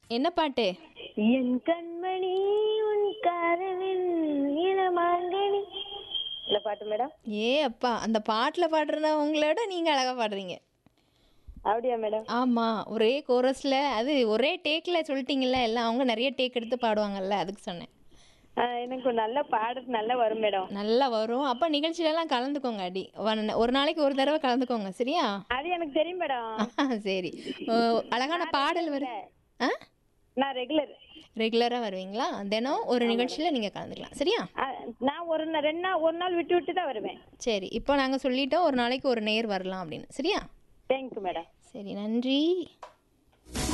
என்ன பாட்டு என் கண்மணி உன் காதலில் இளமாங்கனி இந்த பாட்டு மேடம் ஏ அப்பா அந்த பாட்டில் பாடுறவங்களோட நீங்கள் அழகாக பாடுறீங்க அப்படியா மேடம் ஆமாம் ஒரே கோரஸில் அது ஒரே டேக்கில் சொல்லிட்டீங்கல்ல எல்லாம் அவங்க நிறைய டேக் எடுத்து பாடுவாங்கல்ல அதுக்கு சொன்னேன் ஆ, எனக்கு நல்லா பாடுறது நல்லா வரும் மேடம் நல்லா வரும் அப்போ நிகழ்ச்சியிலலாம் கலந்துக்கோங்க அடி ஒரு- ஒரு நாளைக்கு ஒரு தடவை கலந்துக்கோங்க சரியா அது எனக்கு தெரியும் மேடம் சரி ஓ, அழகான பாடல் வரும் ஆ நான் ரெகுலர் ரெகுலராக வருவீங்களா தினம் ஒரு நிகழ்ச்சியில் நீங்கள் கலந்துக்கலாம் சரியா நான் ஒரு நா- ரெண்டு நாள் ஒரு நாள் விட்டு விட்டு தான் வருவேன் சரி இப்போ நாங்கள் சொல்லிட்டோம் ஒரு நாளைக்கு ஒரு நேர் வரலாம் அப்படின்னு சரியா தேங்க்யூ மேடம் சரி நன்றி